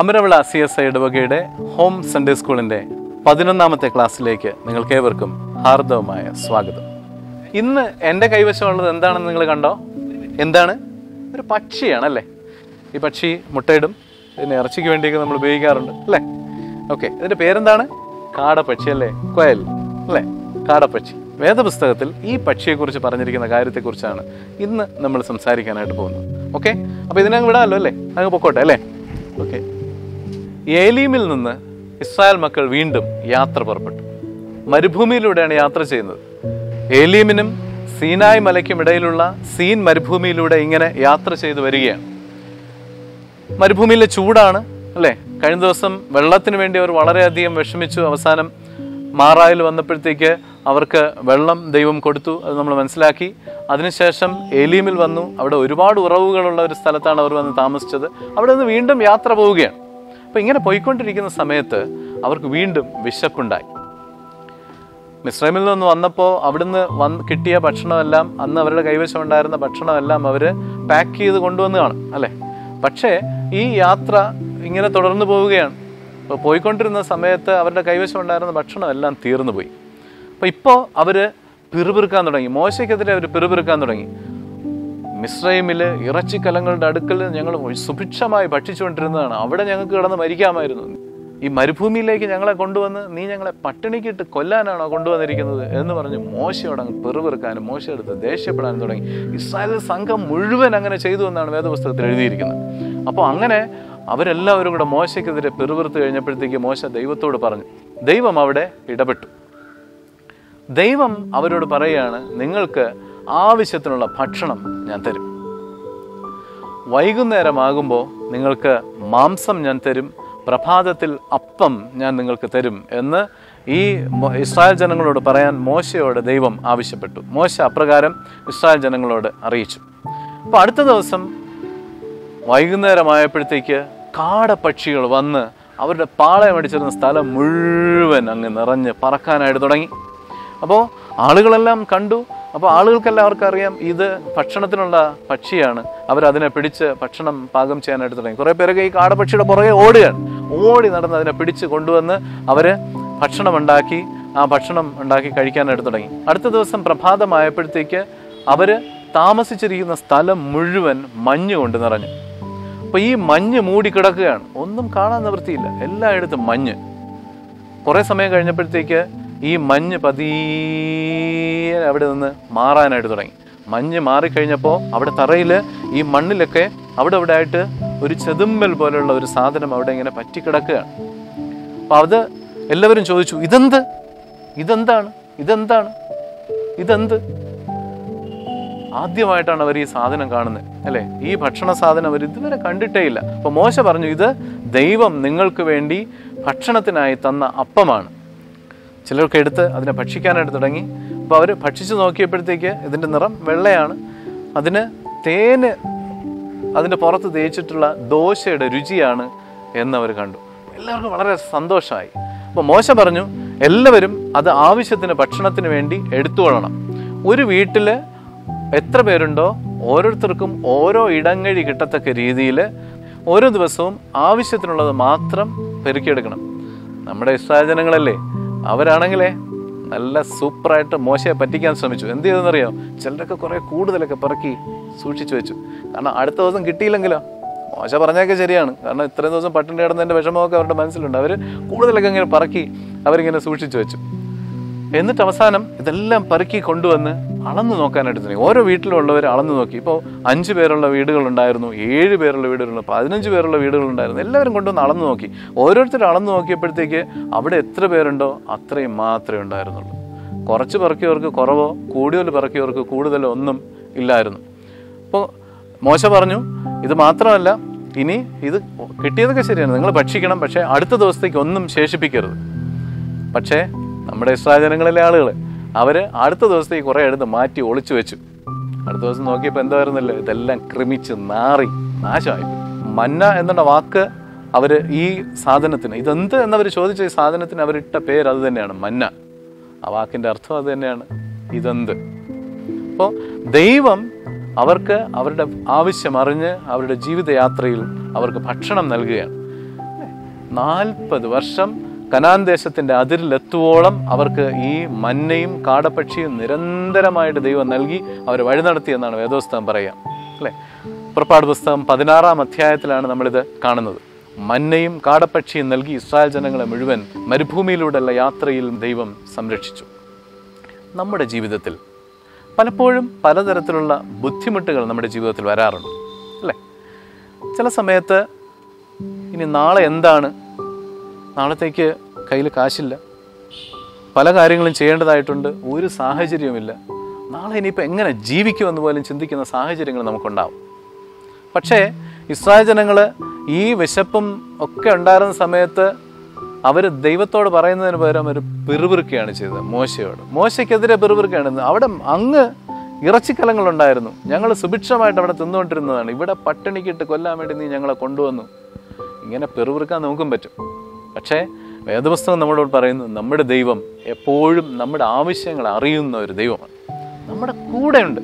Amaravila C S I ഇടവകയുടെ home Sunday സ്കൂളിൻ്റെ പതിനൊന്നാമത്തെ ക്ലാസ്സിലേക്ക് നിങ്ങൾക്കേവർക്കും ഹാർദവമായ സ്വാഗതം ഇന്ന് എൻ്റെ കൈവശമുള്ളത് എന്താണെന്ന് നിങ്ങൾ കണ്ടോ എന്താണ് ഒരു പക്ഷിയാണല്ലേ ഈ പക്ഷി മുട്ടയിടും ഇതിന് ഇറച്ചിക്ക് വേണ്ടിയൊക്കെ നമ്മൾ ഉപയോഗിക്കാറുണ്ട് അല്ലേ ഓക്കെ ഇതിൻ്റെ പേരെന്താണ് കാടപ്പക്ഷി അല്ലേ കൊയൽ അല്ലേ കാടപ്പക്ഷി വേദപുസ്തകത്തിൽ ഈ പക്ഷിയെക്കുറിച്ച് പറഞ്ഞിരിക്കുന്ന കാര്യത്തെക്കുറിച്ചാണ് ഇന്ന് നമ്മൾ സംസാരിക്കാനായിട്ട് പോകുന്നത് ഓക്കെ അപ്പോൾ ഇതിനങ്ങ് വിടാമല്ലോ അല്ലേ അങ്ങ് പൊക്കോട്ടെ അല്ലേ ഓക്കെ ഏലീമിൽ നിന്ന് ഇസ്രായേൽ മക്കൾ വീണ്ടും യാത്ര പുറപ്പെട്ടു മരുഭൂമിയിലൂടെയാണ് യാത്ര ചെയ്യുന്നത് ഏലീമിനും സീനായ് മലയ്ക്കും ഇടയിലുള്ള സീൻ മരുഭൂമിയിലൂടെ ഇങ്ങനെ യാത്ര ചെയ്തു വരികയാണ് മരുഭൂമിയിലെ ചൂടാണ് അല്ലേ കഴിഞ്ഞ ദിവസം വെള്ളത്തിന് വേണ്ടി അവർ വളരെയധികം വിഷമിച്ചു അവസാനം മാറായിൽ വന്നപ്പോഴത്തേക്ക് അവർക്ക് വെള്ളം ദൈവം കൊടുത്തു അത് നമ്മൾ മനസ്സിലാക്കി അതിനുശേഷം ഏലീമിൽ വന്നു അവിടെ ഒരുപാട് ഉറവുകളുള്ള ഒരു സ്ഥലത്താണ് അവർ വന്ന് താമസിച്ചത് അവിടെ നിന്ന് വീണ്ടും യാത്ര പോവുകയാണ് അപ്പം ഇങ്ങനെ പോയിക്കൊണ്ടിരിക്കുന്ന സമയത്ത് അവർക്ക് വീണ്ടും വിശപ്പുണ്ടായി മിസ്രൈമിൽ നിന്ന് വന്നപ്പോൾ അവിടുന്ന് വന്ന് കിട്ടിയ ഭക്ഷണമെല്ലാം അന്ന് അവരുടെ കൈവശം ഉണ്ടായിരുന്ന ഭക്ഷണമെല്ലാം അവർ പാക്ക് ചെയ്ത് കൊണ്ടുവന്ന് കാണും അല്ലേ പക്ഷേ ഈ യാത്ര ഇങ്ങനെ തുടർന്നു പോവുകയാണ് അപ്പോൾ പോയിക്കൊണ്ടിരുന്ന സമയത്ത് അവരുടെ കൈവശം ഉണ്ടായിരുന്ന ഭക്ഷണം എല്ലാം തീർന്നു പോയി അപ്പോൾ ഇപ്പോൾ അവർ പിറുപിറുക്കാൻ തുടങ്ങി മോശയ്ക്കെതിരെ അവർ പിറുപിറുക്കാൻ തുടങ്ങി മിസ്രൈമിൽ ഇറച്ചിക്കലങ്ങളുടെ അടുക്കൽ ഞങ്ങൾ സുഭിക്ഷമായി ഭക്ഷിച്ചുകൊണ്ടിരുന്നതാണ് അവിടെ ഞങ്ങൾക്ക് കിടന്ന് മരിക്കാമായിരുന്നു ഈ മരുഭൂമിയിലേക്ക് ഞങ്ങളെ കൊണ്ടുവന്ന് നീ ഞങ്ങളെ പട്ടിണിക്കിട്ട് കൊല്ലാനാണോ കൊണ്ടുവന്നിരിക്കുന്നത് എന്ന് പറഞ്ഞ് മോശയോട് അങ്ങ് പെറുപെറുക്കാനും മോശയെടുത്ത് ദേഷ്യപ്പെടാനും തുടങ്ങി ഇസ്രായേൽ സംഘം മുഴുവൻ അങ്ങനെ ചെയ്തു എന്നാണ് വേദപുസ്തകത്തിൽ എഴുതിയിരിക്കുന്നത് അപ്പോൾ അങ്ങനെ അവരെല്ലാവരും കൂടെ മോശയ്ക്കെതിരെ പെറുപെറുത്ത് കഴിഞ്ഞപ്പോഴത്തേക്ക് മോശ ദൈവത്തോട് പറഞ്ഞു ദൈവം അവിടെ ഇടപെട്ടു ദൈവം അവരോട് പറയുകയാണ് നിങ്ങൾക്ക് ആവശ്യത്തിനുള്ള ഭക്ഷണം ഞാൻ തരും വൈകുന്നേരമാകുമ്പോൾ നിങ്ങൾക്ക് മാംസം ഞാൻ തരും പ്രഭാതത്തിൽ അപ്പം ഞാൻ നിങ്ങൾക്ക് തരും എന്ന് ഈ മോ- ഇസ്രായേൽ ജനങ്ങളോട് പറയാൻ മോശയോട് ദൈവം ആവശ്യപ്പെട്ടു മോശ അപ്രകാരം ഇസ്രായേൽ ജനങ്ങളോട് അറിയിച്ചു അപ്പോൾ അടുത്ത ദിവസം വൈകുന്നേരമായപ്പോഴത്തേക്ക് കാടപ്പക്ഷികൾ വന്ന് അവരുടെ പാളയം അടിച്ചിരുന്ന സ്ഥലം മുഴുവൻ അങ്ങ് നിറഞ്ഞ് പറക്കാനായിട്ട് തുടങ്ങി അപ്പോൾ ആളുകളെല്ലാം കണ്ടു അപ്പോൾ ആളുകൾക്കെല്ലാവർക്കും അറിയാം ഇത് ഭക്ഷണത്തിനുള്ള പക്ഷിയാണ് അവരതിനെ പിടിച്ച് ഭക്ഷണം പാകം ചെയ്യാനായിട്ട് തുടങ്ങി കുറേ പേരൊക്കെ ഈ കാടപ്പക്ഷിയുടെ പുറകെ ഓടുകയാണ് ഓടി നടന്ന് അതിനെ പിടിച്ച് കൊണ്ടുവന്ന് അവർ ഭക്ഷണം ഉണ്ടാക്കി ആ ഭക്ഷണം ഉണ്ടാക്കി കഴിക്കാനായിട്ട് തുടങ്ങി അടുത്ത ദിവസം പ്രഭാതമായപ്പോഴത്തേക്ക് അവർ താമസിച്ചിരിക്കുന്ന സ്ഥലം മുഴുവൻ മഞ്ഞ് കൊണ്ട് നിറഞ്ഞു അപ്പോൾ ഈ മഞ്ഞ് മൂടിക്കിടക്കുകയാണ് ഒന്നും കാണാൻ നിവൃത്തിയില്ല എല്ലായിടത്തും മഞ്ഞ് കുറേ സമയം കഴിഞ്ഞപ്പോഴത്തേക്ക് ഈ മഞ്ഞ് പതിയെ അവിടെ നിന്ന് മാറാനായിട്ട് തുടങ്ങി മഞ്ഞ് മാറിക്കഴിഞ്ഞപ്പോൾ അവിടെ തറയിൽ ഈ മണ്ണിലൊക്കെ അവിടെ അവിടെ ആയിട്ട് ഒരു ചെതുമ്പൽ പോലെയുള്ള ഒരു സാധനം അവിടെ ഇങ്ങനെ പറ്റിക്കിടക്കുകയാണ് അപ്പോൾ അത് എല്ലാവരും ചോദിച്ചു ഇതെന്ത് ഇതെന്താണ് ഇതെന്താണ് ഇതെന്ത് ആദ്യമായിട്ടാണ് അവർ ഈ സാധനം കാണുന്നത് അല്ലേ ഈ ഭക്ഷണ സാധനം അവർ ഇതുവരെ കണ്ടിട്ടേ ഇല്ല അപ്പോൾ മോശ പറഞ്ഞു ഇത് ദൈവം നിങ്ങൾക്ക് വേണ്ടി ഭക്ഷണത്തിനായി തന്ന അപ്പമാണ് ചിലർക്ക് എടുത്ത് അതിനെ ഭക്ഷിക്കാനായിട്ട് തുടങ്ങി അപ്പോൾ അവർ ഭക്ഷിച്ചു നോക്കിയപ്പോഴത്തേക്ക് ഇതിൻ്റെ നിറം വെള്ളയാണ് അതിന് തേന് അതിൻ്റെ പുറത്ത് തേച്ചിട്ടുള്ള ദോശയുടെ രുചിയാണ് എന്നവർ കണ്ടു എല്ലാവർക്കും വളരെ സന്തോഷമായി അപ്പോൾ മോശ പറഞ്ഞു എല്ലാവരും അത് ആവശ്യത്തിന് ഭക്ഷണത്തിന് വേണ്ടി എടുത്തുകൊള്ളണം ഒരു വീട്ടിൽ എത്ര പേരുണ്ടോ ഓരോരുത്തർക്കും ഓരോ ഇടങ്ങഴി കിട്ടത്തക്ക രീതിയിൽ ഓരോ ദിവസവും ആവശ്യത്തിനുള്ളത് മാത്രം പെരുക്കിയെടുക്കണം നമ്മുടെ ഇസ്രായേൽ ജനങ്ങളല്ലേ അവരാണെങ്കിലേ നല്ല സൂപ്പറായിട്ട് മോശയെ പറ്റിക്കാൻ ശ്രമിച്ചു എന്ത് ചെയ്തെന്നറിയോ ചിലരൊക്കെ കുറേ കൂടുതലൊക്കെ പറക്കി സൂക്ഷിച്ചു വെച്ചു കാരണം അടുത്ത ദിവസം കിട്ടിയില്ലെങ്കിലോ മോശ പറഞ്ഞൊക്കെ ശരിയാണ് കാരണം ഇത്രയും ദിവസം പട്ടിണി കിടന്നതിൻ്റെ വിഷമമൊക്കെ അവരുടെ മനസ്സിലുണ്ട് അവർ കൂടുതലൊക്കെ ഇങ്ങനെ പറക്കി അവരിങ്ങനെ സൂക്ഷിച്ചു വെച്ചു എന്നിട്ട് അവസാനം ഇതെല്ലാം പെറുക്കി കൊണ്ടുവന്ന് അളന്നു നോക്കാനായിട്ട് തുടങ്ങി ഓരോ വീട്ടിലുള്ളവർ അളന്നു നോക്കി ഇപ്പോൾ അഞ്ച് പേരുള്ള വീടുകളുണ്ടായിരുന്നു ഏഴ് പേരുള്ള വീടുകളുണ്ട് പതിനഞ്ച് പേരുള്ള വീടുകളുണ്ടായിരുന്നു എല്ലാവരും കൊണ്ടുവന്ന് അളന്നു നോക്കി ഓരോരുത്തർ അളന്നു നോക്കിയപ്പോഴത്തേക്ക് അവിടെ എത്ര പേരുണ്ടോ അത്രയും മാത്രമേ ഉണ്ടായിരുന്നുള്ളൂ കുറച്ച് പറക്കിയവർക്ക് കുറവോ കൂടുതൽ പറക്കിയവർക്ക് കൂടുതലോ ഒന്നും ഇല്ലായിരുന്നു അപ്പോൾ മോശ പറഞ്ഞു ഇത് മാത്രമല്ല ഇനി ഇത് കിട്ടിയതൊക്കെ ശരിയാണ് നിങ്ങൾ ഭക്ഷിക്കണം പക്ഷേ അടുത്ത ദിവസത്തേക്ക് ഒന്നും ശേഷിപ്പിക്കരുത് പക്ഷേ നമ്മുടെ ഇസ്രായേൽ ജനങ്ങളിലെ ആളുകൾ അവർ അടുത്ത ദിവസത്തേക്ക് കുറേ എടുത്ത് മാറ്റി ഒളിച്ചു വെച്ചു അടുത്ത ദിവസം നോക്കിയപ്പോൾ എന്തായിരുന്നല്ലോ ഇതെല്ലാം ക്രമിച്ച് നാറി നാശമായി മന്ന എന്നുള്ള വാക്ക് അവർ ഈ സാധനത്തിന് ഇതെന്ത് എന്നവർ ചോദിച്ച ഈ സാധനത്തിന് അവരിട്ട പേര് അത് തന്നെയാണ് മന്ന ആ വാക്കിൻ്റെ അർത്ഥം അത് തന്നെയാണ് ഇതെന്ത് അപ്പോൾ ദൈവം അവർക്ക് അവരുടെ ആവശ്യം അറിഞ്ഞ് അവരുടെ ജീവിതയാത്രയിൽ അവർക്ക് ഭക്ഷണം നൽകുകയാണ് നാൽപ്പത് വർഷം കനാൻ ദേശത്തിന്റെ അതിരിലെത്തുവോളം അവർക്ക് ഈ മന്നയും കാടപ്പക്ഷിയും നിരന്തരമായിട്ട് ദൈവം നൽകി അവർ വഴി നടത്തി എന്നാണ് വേദോസ്തവം പറയുക അല്ലേ പുറപ്പാട് പുസ്തകം പതിനാറാം അധ്യായത്തിലാണ് നമ്മളിത് കാണുന്നത് മന്നയും കാടപ്പക്ഷിയും നൽകി ഇസ്രായേൽ ജനങ്ങളെ മുഴുവൻ മരുഭൂമിയിലൂടെയുള്ള യാത്രയിൽ ദൈവം സംരക്ഷിച്ചു നമ്മുടെ ജീവിതത്തിൽ പലപ്പോഴും പലതരത്തിലുള്ള ബുദ്ധിമുട്ടുകൾ നമ്മുടെ ജീവിതത്തിൽ വരാറുണ്ട് അല്ലേ ചില സമയത്ത് ഇനി നാളെ എന്താണ് നാളത്തേക്ക് കയ്യിൽ കാശില്ല പല കാര്യങ്ങളും ചെയ്യേണ്ടതായിട്ടുണ്ട് ഒരു സാഹചര്യവുമില്ല നാളെ ഇനിയിപ്പോൾ എങ്ങനെ ജീവിക്കുമെന്ന് പോലും ചിന്തിക്കുന്ന സാഹചര്യങ്ങൾ നമുക്കുണ്ടാവും പക്ഷേ ഇസ്രായേൽ ജനങ്ങൾ ഈ വിശപ്പും ഒക്കെ ഉണ്ടായിരുന്ന സമയത്ത് അവർ ദൈവത്തോട് പറയുന്നതിന് പകരം അവർ പിറുപിറുക്കുകയാണ് ചെയ്തത് മോശയോട് മോശയ്ക്കെതിരെ പിറുപിറുക്കുകയാണ് അവിടെ അങ്ങ് ഇറച്ചിക്കലങ്ങളുണ്ടായിരുന്നു ഞങ്ങൾ സുഭിക്ഷമായിട്ട് അവിടെ തിന്നുകൊണ്ടിരുന്നതാണ് ഇവിടെ പട്ടിണിക്കിട്ട് കൊല്ലാൻ വേണ്ടി നീ ഞങ്ങളെ കൊണ്ടുവന്നു ഇങ്ങനെ പിറുപിറുക്കാൻ നമുക്കും പറ്റും പക്ഷേ വേദപുസ്തകം നമ്മളോട് പറയുന്നു നമ്മുടെ ദൈവം എപ്പോഴും നമ്മുടെ ആവശ്യങ്ങൾ അറിയുന്ന ഒരു ദൈവമാണ് നമ്മുടെ കൂടെയുണ്ട്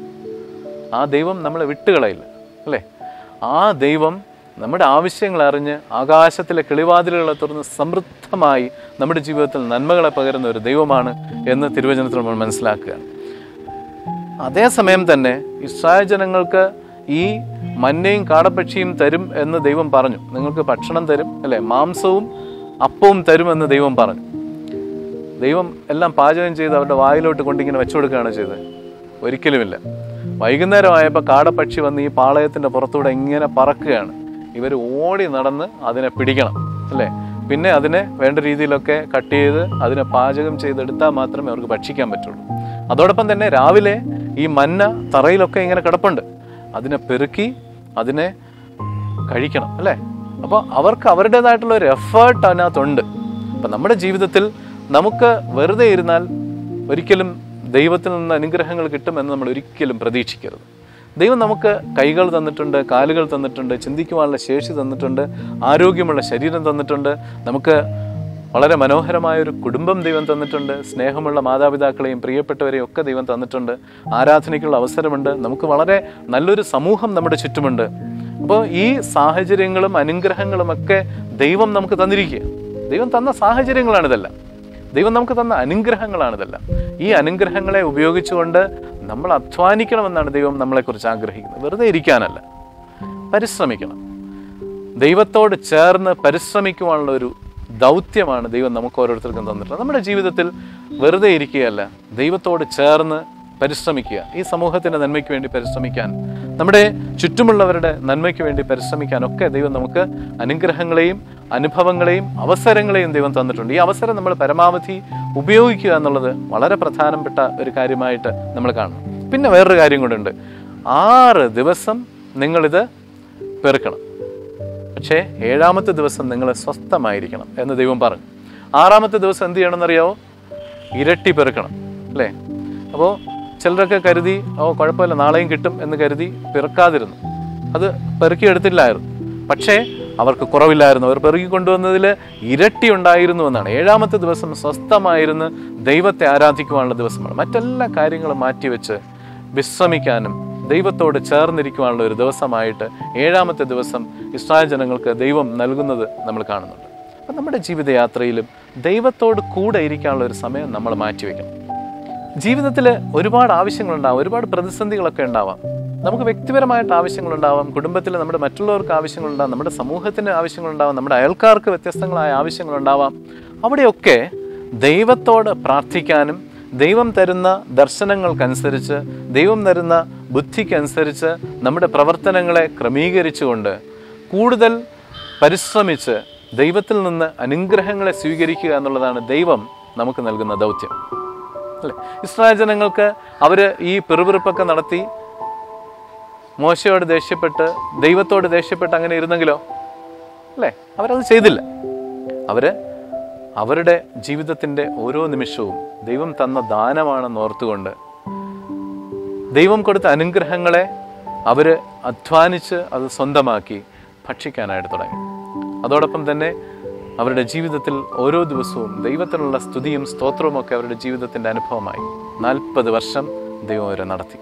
ആ ദൈവം നമ്മളെ വിട്ടുകളയില്ല അല്ലേ ആ ദൈവം നമ്മുടെ ആവശ്യങ്ങൾ അറിഞ്ഞ് ആകാശത്തിലെ കിളിവാതിലുകളെ തുറന്ന് സമൃദ്ധമായി നമ്മുടെ ജീവിതത്തിൽ നന്മകളെ പകരുന്ന ഒരു ദൈവമാണ് എന്ന് തിരുവചനത്തിൽ നമ്മൾ മനസ്സിലാക്കുകയാണ് അതേസമയം തന്നെ ഇസ്രായേൽ ജനങ്ങൾക്ക് ഈ മന്നയും കാടപ്പക്ഷിയും തരും എന്ന് ദൈവം പറഞ്ഞു നിങ്ങൾക്ക് ഭക്ഷണം തരും അല്ലെ മാംസവും അപ്പവും തരും എന്ന് ദൈവം പറഞ്ഞു ദൈവം എല്ലാം പാചകം ചെയ്ത് അവരുടെ വായിലോട്ട് കൊണ്ടിങ്ങനെ വെച്ചു കൊടുക്കുകയാണ് ചെയ്തത് ഒരിക്കലുമില്ല വൈകുന്നേരമായപ്പോൾ കാടപ്പക്ഷി വന്ന് ഈ പാളയത്തിന്റെ പുറത്തൂടെ ഇങ്ങനെ പറക്കുകയാണ് ഇവർ ഓടി നടന്ന് അതിനെ പിടിക്കണം അല്ലേ പിന്നെ അതിനെ വേണ്ട രീതിയിലൊക്കെ കട്ട് ചെയ്ത് അതിനെ പാചകം ചെയ്തെടുത്താൽ മാത്രമേ അവർക്ക് ഭക്ഷിക്കാൻ പറ്റുള്ളൂ അതോടൊപ്പം തന്നെ രാവിലെ ഈ മന്ന തറയിലൊക്കെ ഇങ്ങനെ കിടപ്പുണ്ട് അതിനെ പെറുക്കി അതിനെ കഴിക്കണം അല്ലേ അപ്പോൾ അവർക്ക് അവരുടേതായിട്ടുള്ള ഒരു എഫേർട്ട് അതിനകത്തുണ്ട് അപ്പം നമ്മുടെ ജീവിതത്തിൽ നമുക്ക് വെറുതെ ഇരുന്നാൽ ഒരിക്കലും ദൈവത്തിൽ നിന്ന് അനുഗ്രഹങ്ങൾ കിട്ടുമെന്ന് നമ്മൾ ഒരിക്കലും പ്രതീക്ഷിക്കരുത് ദൈവം നമുക്ക് കൈകൾ തന്നിട്ടുണ്ട് കാലുകൾ തന്നിട്ടുണ്ട് ചിന്തിക്കുവാനുള്ള ശേഷി തന്നിട്ടുണ്ട് ആരോഗ്യമുള്ള ശരീരം തന്നിട്ടുണ്ട് നമുക്ക് വളരെ മനോഹരമായ ഒരു കുടുംബം ദൈവം തന്നിട്ടുണ്ട് സ്നേഹമുള്ള മാതാപിതാക്കളെയും പ്രിയപ്പെട്ടവരെയും ഒക്കെ ദൈവം തന്നിട്ടുണ്ട് ആരാധനയ്ക്കുള്ള അവസരമുണ്ട് നമുക്ക് വളരെ നല്ലൊരു സമൂഹം നമ്മുടെ ചുറ്റുമുണ്ട് അപ്പോൾ ഈ സാഹചര്യങ്ങളും അനുഗ്രഹങ്ങളും ഒക്കെ ദൈവം നമുക്ക് തന്നിരിക്കുക ദൈവം തന്ന സാഹചര്യങ്ങളാണ് ഇതെല്ലാം ദൈവം നമുക്ക് തന്ന അനുഗ്രഹങ്ങളാണ് ഇതെല്ലാം ഈ അനുഗ്രഹങ്ങളെ ഉപയോഗിച്ചുകൊണ്ട് നമ്മൾ അധ്വാനിക്കണമെന്നാണ് ദൈവം നമ്മളെക്കുറിച്ച് ആഗ്രഹിക്കുന്നത് വെറുതെ ഇരിക്കാനല്ല പരിശ്രമിക്കണം ദൈവത്തോട് ചേർന്ന് പരിശ്രമിക്കുവാനുള്ള ഒരു ദൗത്യമാണ് ദൈവം നമുക്ക് ഓരോരുത്തർക്കും തന്നിട്ടുള്ളത് നമ്മുടെ ജീവിതത്തിൽ വെറുതെ ഇരിക്കുകയല്ല ദൈവത്തോട് ചേർന്ന് പരിശ്രമിക്കുക ഈ സമൂഹത്തിന്റെ നന്മയ്ക്ക് വേണ്ടി പരിശ്രമിക്കാൻ നമ്മുടെ ചുറ്റുമുള്ളവരുടെ നന്മയ്ക്ക് വേണ്ടി പരിശ്രമിക്കാൻ ഒക്കെ ദൈവം നമുക്ക് അനുഗ്രഹങ്ങളെയും അനുഭവങ്ങളെയും അവസരങ്ങളെയും ദൈവം തന്നിട്ടുണ്ട് ഈ അവസരം നമ്മൾ പരമാവധി ഉപയോഗിക്കുക എന്നുള്ളത് വളരെ പ്രധാനപ്പെട്ട ഒരു കാര്യമായിട്ട് നമ്മൾ കാണും പിന്നെ വേറൊരു കാര്യം കൂടെ ആറ് ദിവസം നിങ്ങളിത് പെറുക്കണം പക്ഷേ ഏഴാമത്തെ ദിവസം നിങ്ങൾ സ്വസ്ഥമായിരിക്കണം എന്ന് ദൈവം പറഞ്ഞു ആറാമത്തെ ദിവസം എന്ത് ചെയ്യണമെന്നറിയാവോ ഇരട്ടി പെറുക്കണം അല്ലേ അപ്പോൾ ചിലരൊക്കെ കരുതി ഓ കുഴപ്പമില്ല നാളെയും കിട്ടും എന്ന് കരുതി പെറുക്കാതിരുന്നു അത് പെറുക്കിയെടുത്തില്ലായിരുന്നു പക്ഷേ അവർക്ക് കുറവില്ലായിരുന്നു അവർ പെറുക്കി കൊണ്ടുവന്നതിൽ ഇരട്ടി ഉണ്ടായിരുന്നു എന്നാണ് ഏഴാമത്തെ ദിവസം സ്വസ്ഥമായിരുന്ന് ദൈവത്തെ ആരാധിക്കുവാനുള്ള ദിവസമാണ് മറ്റെല്ലാ കാര്യങ്ങളും മാറ്റിവെച്ച് വിശ്രമിക്കാനും ദൈവത്തോട് ചേർന്നിരിക്കുവാനുള്ള ഒരു ദിവസമായിട്ട് ഏഴാമത്തെ ദിവസം ഇസ്രായേൽ ജനങ്ങൾക്ക് ദൈവം നൽകുന്നത് നമ്മൾ കാണുന്നുണ്ട് അപ്പം നമ്മുടെ ജീവിതയാത്രയിലും ദൈവത്തോട് കൂടെ ഇരിക്കാനുള്ള ഒരു സമയം നമ്മൾ മാറ്റിവെക്കണം ജീവിതത്തിൽ ഒരുപാട് ആവശ്യങ്ങളുണ്ടാവാം ഒരുപാട് പ്രതിസന്ധികളൊക്കെ ഉണ്ടാവാം നമുക്ക് വ്യക്തിപരമായിട്ട് ആവശ്യങ്ങളുണ്ടാവാം കുടുംബത്തിൽ നമ്മുടെ മറ്റുള്ളവർക്ക് ആവശ്യങ്ങളുണ്ടാവാം നമ്മുടെ സമൂഹത്തിന് ആവശ്യങ്ങളുണ്ടാവാം നമ്മുടെ അയൽക്കാർക്ക് വ്യത്യസ്തങ്ങളായ ആവശ്യങ്ങളുണ്ടാവാം അവിടെയൊക്കെ ദൈവത്തോട് പ്രാർത്ഥിക്കാനും ദൈവം തരുന്ന ദർശനങ്ങൾക്കനുസരിച്ച് ദൈവം തരുന്ന ബുദ്ധിക്കനുസരിച്ച് നമ്മുടെ പ്രവർത്തനങ്ങളെ ക്രമീകരിച്ചുകൊണ്ട് കൂടുതൽ പരിശ്രമിച്ച് ദൈവത്തിൽ നിന്ന് അനുഗ്രഹങ്ങളെ സ്വീകരിക്കുക എന്നുള്ളതാണ് ദൈവം നമുക്ക് നൽകുന്ന ദൗത്യം അല്ലേ ഇസ്രായേൽ ജനങ്ങൾക്ക് അവർ ഈ പെറുപിറുപ്പൊക്കെ നടത്തി മോശയോട് ദേഷ്യപ്പെട്ട് ദൈവത്തോട് ദേഷ്യപ്പെട്ട് അങ്ങനെ ഇരുന്നെങ്കിലോ അല്ലേ അവരത് ചെയ്തില്ല അവര് അവരുടെ ജീവിതത്തിൻ്റെ ഓരോ നിമിഷവും ദൈവം തന്ന ദാനമാണെന്ന് ഓർത്തുകൊണ്ട് ദൈവം കൊടുത്ത അനുഗ്രഹങ്ങളെ അവർ അധ്വാനിച്ച് അത് സ്വന്തമാക്കി ഭക്ഷിക്കാനായിട്ട് തുടങ്ങി അതോടൊപ്പം തന്നെ അവരുടെ ജീവിതത്തിൽ ഓരോ ദിവസവും ദൈവത്തിനുള്ള സ്തുതിയും സ്തോത്രവും ഒക്കെ അവരുടെ ജീവിതത്തിൻ്റെ അനുഭവമായി നാൽപ്പത് വർഷം ദൈവം അവരെ നടത്തി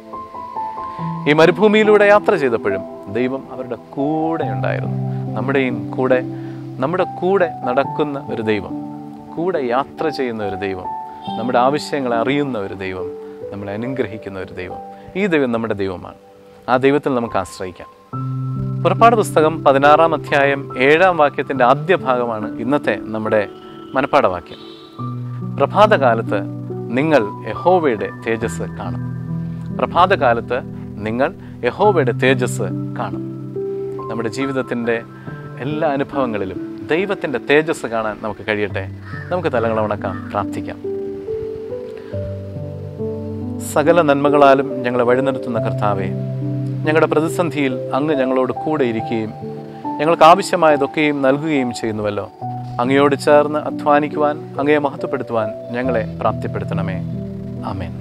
ഈ മരുഭൂമിയിലൂടെ യാത്ര ചെയ്തപ്പോഴും ദൈവം അവരുടെ കൂടെ ഉണ്ടായിരുന്നു നമ്മുടെയും കൂടെ നമ്മുടെ കൂടെ നടക്കുന്ന ഒരു ദൈവം കൂടെ യാത്ര ചെയ്യുന്ന ഒരു ദൈവം നമ്മുടെ ആവശ്യങ്ങളെ അറിയുന്ന ഒരു ദൈവം നമ്മളെ അനുഗ്രഹിക്കുന്ന ഒരു ദൈവം ഈ ദൈവം നമ്മുടെ ദൈവമാണ് ആ ദൈവത്തിൽ നമുക്ക് ആശ്രയിക്കാം പുറപ്പാട് പുസ്തകം പതിനാറാം അധ്യായം ഏഴാം വാക്യത്തിൻ്റെ ആദ്യ ഭാഗമാണ് ഇന്നത്തെ നമ്മുടെ മനപ്പാഠവാക്യം പ്രഭാതകാലത്ത് നിങ്ങൾ യഹോവയുടെ തേജസ് കാണും പ്രഭാതകാലത്ത് നിങ്ങൾ യഹോവയുടെ തേജസ് കാണും നമ്മുടെ ജീവിതത്തിൻ്റെ എല്ലാ അനുഭവങ്ങളിലും ദൈവത്തിൻ്റെ തേജസ് കാണാൻ നമുക്ക് കഴിയട്ടെ നമുക്ക് തലങ്ങളെ ഉണക്കാം പ്രാർത്ഥിക്കാം സകല നന്മകളാലും ഞങ്ങളെ വഴിനിർത്തുന്ന കർത്താവെ ഞങ്ങളുടെ പ്രതിസന്ധിയിൽ അങ്ങ് ഞങ്ങളോട് കൂടെ ഇരിക്കുകയും ഞങ്ങൾക്ക് ആവശ്യമായതൊക്കെയും നൽകുകയും ചെയ്യുന്നുവല്ലോ അങ്ങയോട് ചേർന്ന് അധ്വാനിക്കുവാൻ അങ്ങയെ മഹത്വപ്പെടുത്തുവാൻ ഞങ്ങളെ പ്രാപ്തിപ്പെടുത്തണമേ ആമേൻ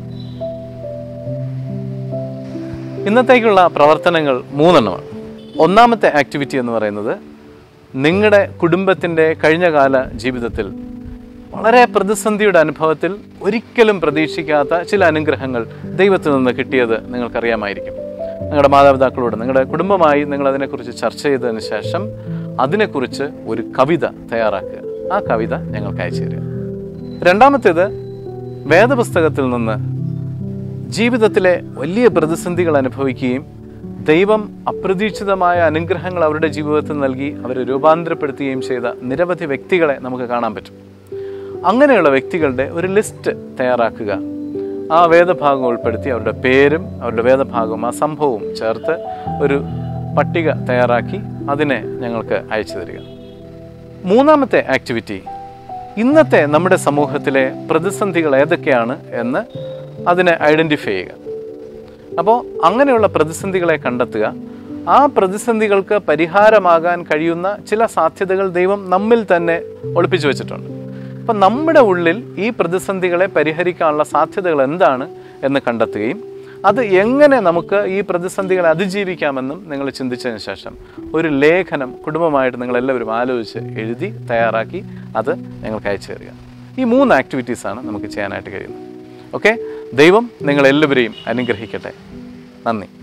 ഇന്നത്തേക്കുള്ള പ്രവർത്തനങ്ങൾ മൂന്നെണ്ണമാണ് ഒന്നാമത്തെ ആക്ടിവിറ്റി എന്ന് പറയുന്നത് നിങ്ങളുടെ കുടുംബത്തിൻ്റെ കഴിഞ്ഞകാല ജീവിതത്തിൽ വളരെ പ്രതിസന്ധിയുടെ അനുഭവത്തിൽ ഒരിക്കലും പ്രതീക്ഷിക്കാത്ത ചില അനുഗ്രഹങ്ങൾ ദൈവത്തിൽ നിന്ന് കിട്ടിയത് നിങ്ങൾക്കറിയാമായിരിക്കും നിങ്ങളുടെ മാതാപിതാക്കളോട് നിങ്ങളുടെ കുടുംബമായി നിങ്ങൾ അതിനെക്കുറിച്ച് ചർച്ച ചെയ്തതിന് ശേഷം അതിനെക്കുറിച്ച് ഒരു കവിത തയ്യാറാക്കുക ആ കവിത ഞങ്ങൾക്ക് അയച്ചു തരിക രണ്ടാമത്തേത് വേദപുസ്തകത്തിൽ നിന്ന് ജീവിതത്തിലെ വലിയ പ്രതിസന്ധികൾ അനുഭവിക്കുകയും ദൈവം അപ്രതീക്ഷിതമായ അനുഗ്രഹങ്ങൾ അവരുടെ ജീവിതത്തിൽ നൽകി അവരെ രൂപാന്തരപ്പെടുത്തുകയും ചെയ്ത നിരവധി വ്യക്തികളെ നമുക്ക് കാണാൻ പറ്റും അങ്ങനെയുള്ള വ്യക്തികളുടെ ഒരു ലിസ്റ്റ് തയ്യാറാക്കുക ആ വേദഭാഗം ഉൾപ്പെടുത്തി അവരുടെ പേരും അവരുടെ വേദഭാഗവും ആ സംഭവവും ചേർത്ത് ഒരു പട്ടിക തയ്യാറാക്കി അതിനെ ഞങ്ങൾക്ക് അയച്ചു തരിക മൂന്നാമത്തെ ആക്ടിവിറ്റി ഇന്നത്തെ നമ്മുടെ സമൂഹത്തിലെ പ്രതിസന്ധികൾ ഏതൊക്കെയാണ് എന്ന് അതിനെ ഐഡൻറ്റിഫൈ ചെയ്യുക അപ്പോൾ അങ്ങനെയുള്ള പ്രതിസന്ധികളെ കണ്ടെത്തുക ആ പ്രതിസന്ധികൾക്ക് പരിഹാരമാകാൻ കഴിയുന്ന ചില സാധ്യതകൾ ദൈവം നമ്മിൽ തന്നെ ഒളിപ്പിച്ചു വെച്ചിട്ടുണ്ട് അപ്പം നമ്മുടെ ഉള്ളിൽ ഈ പ്രതിസന്ധികളെ പരിഹരിക്കാനുള്ള സാധ്യതകൾ എന്താണ് എന്ന് കണ്ടെത്തുകയും അത് എങ്ങനെ നമുക്ക് ഈ പ്രതിസന്ധികളെ അതിജീവിക്കാമെന്നും നിങ്ങൾ ചിന്തിച്ചതിന് ശേഷം ഒരു ലേഖനം കുടുംബമായിട്ട് നിങ്ങൾ എല്ലാവരും ആലോചിച്ച് എഴുതി തയ്യാറാക്കി അത് ഞങ്ങൾക്ക് അയച്ചു തരിക ഈ മൂന്ന് ആക്ടിവിറ്റീസാണ് നമുക്ക് ചെയ്യാനായിട്ട് കഴിയുന്നത് ഓക്കെ ദൈവം നിങ്ങളെല്ലാവരെയും അനുഗ്രഹിക്കട്ടെ നന്ദി